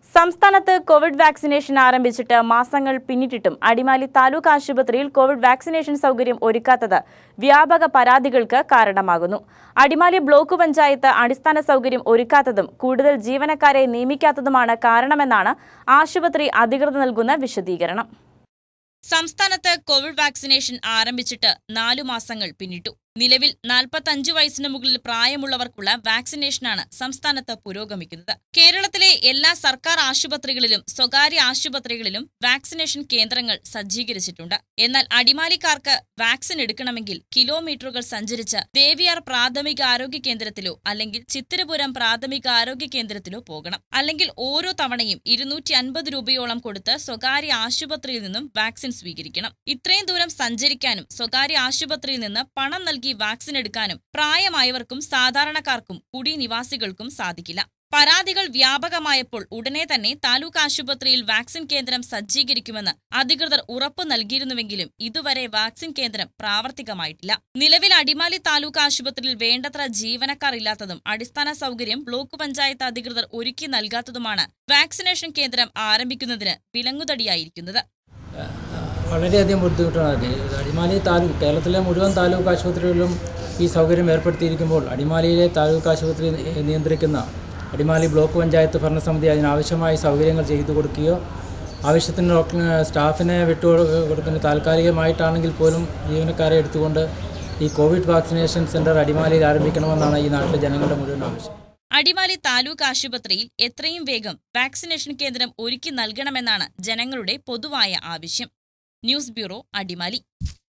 സംസ്ഥാനത്ത് Covid vaccination ആരംഭിച്ചിട്ട് മാസങ്ങൾ പിന്നിട്ടിട്ടും അടിമാലി താലൂക്ക് ആശുപത്രിയിൽ കോവിഡ് വാക്സിനേഷൻ സൗകര്യം ഒരുക്കാത്തത് വ്യാപക പരാതികൾക്ക് കാരണമാകുന്നു അടിമാലി ബ്ലോക്ക് പഞ്ചായത്ത് അടിസ്ഥാന സൗകര്യം ഒരുക്കാത്തതും കൂടുതൽ ജീവനക്കാരെ നിയമിക്കാത്തതുമാണ് കാരണമെന്നാണ് ആശുപത്രി അധികൃതർ നൽകുന്ന വിശദീകരണം സംസ്ഥാനത്ത് കോവിഡ് വാക്സിനേഷൻ ആരംഭിച്ചിട്ട് നാലു മാസങ്ങൾ പിന്നിട്ടു നിലവിൽ നാൽപ്പത്തഞ്ച് വയസ്സിന് മുകളിൽ പ്രായമുള്ളവർക്കുള്ള വാക്സിനേഷനാണ് സംസ്ഥാനത്ത് പുരോഗമിക്കുന്നത് കേരളത്തിലെ എല്ലാ സർക്കാർ ആശുപത്രികളിലും സ്വകാര്യ ആശുപത്രികളിലും വാക്സിനേഷൻ കേന്ദ്രങ്ങൾ സജ്ജീകരിച്ചിട്ടുണ്ട് എന്നാൽ അടിമാലിക്കാർക്ക് വാക്സിൻ എടുക്കണമെങ്കിൽ കിലോമീറ്ററുകൾ സഞ്ചരിച്ച് ദേവിയാർ പ്രാഥമിക ആരോഗ്യ കേന്ദ്രത്തിലോ അല്ലെങ്കിൽ ചിത്തിരപുരം പ്രാഥമിക ആരോഗ്യ കേന്ദ്രത്തിലോ പോകണം അല്ലെങ്കിൽ ഓരോ തവണയും ഇരുന്നൂറ്റി അൻപത് രൂപയോളം കൊടുത്ത് സ്വകാര്യ ആശുപത്രിയിൽ നിന്നും വാക്സിൻ സ്വീകരിക്കണം ഇത്രയും ദൂരം സഞ്ചരിക്കാനും സ്വകാര്യ ആശുപത്രിയിൽ നിന്ന് പണം നൽകി വാക്സിൻ എടുക്കാനും പ്രായമായവർക്കും സാധാരണക്കാർക്കും കുടിനിവാസികൾക്കും സാധിക്കില്ല പരാതികൾ വ്യാപകമായപ്പോൾ ഉടനെ തന്നെ താലൂക്ക് ആശുപത്രിയിൽ വാക്സിൻ കേന്ദ്രം സജ്ജീകരിക്കുമെന്ന് അധികൃതർ ഉറപ്പു നൽകിയിരുന്നുവെങ്കിലും ഇതുവരെ വാക്സിൻ കേന്ദ്രം പ്രാവർത്തികമായിട്ടില്ല നിലവിൽ അടിമാലി താലൂക്ക് ആശുപത്രിയിൽ വേണ്ടത്ര ജീവനക്കാർ ഇല്ലാത്തതും അടിസ്ഥാന സൗകര്യം ബ്ലോക്ക് പഞ്ചായത്ത് അധികൃതർ ഒരുക്കി നൽകാത്തതുമാണ് വാക്സിനേഷൻ കേന്ദ്രം ആരംഭിക്കുന്നതിന് വിലങ്ങുതടിയായിരിക്കുന്നത് വളരെയധികം ബുദ്ധിമുട്ടാണ് അത് അടിമാലി താലൂക്ക് കേരളത്തിലെ മുഴുവൻ താലൂക്ക് ആശുപത്രികളിലും ഈ സൗകര്യം ഏർപ്പെടുത്തിയിരിക്കുമ്പോൾ അടിമാലിയിലെ താലൂക്ക് ആശുപത്രി നിയന്ത്രിക്കുന്ന അടിമാലി ബ്ലോക്ക് പഞ്ചായത്ത് ഭരണസമിതി അതിനാവശ്യമായ സൗകര്യങ്ങൾ ചെയ്തു കൊടുക്കുകയോ ആവശ്യത്തിന് ഡോക്ടർ സ്റ്റാഫിനെ വിട്ടു കൊടുക്കുന്ന താൽക്കാലികമായിട്ടാണെങ്കിൽ പോലും ജീവനക്കാരെ എടുത്തുകൊണ്ട് ഈ കോവിഡ് വാക്സിനേഷൻ സെൻറ്റർ അടിമാലിയിൽ ആരംഭിക്കണമെന്നാണ് ഈ നാട്ടിലെ ജനങ്ങളുടെ മുഴുവൻ ആവശ്യം അടിമാലി താലൂക്ക് ആശുപത്രിയിൽ എത്രയും വേഗം വാക്സിനേഷൻ കേന്ദ്രം ഒരുക്കി നൽകണമെന്നാണ് ജനങ്ങളുടെ പൊതുവായ ആവശ്യം ന്യൂസ് ബ്യൂറോ അടിമാലി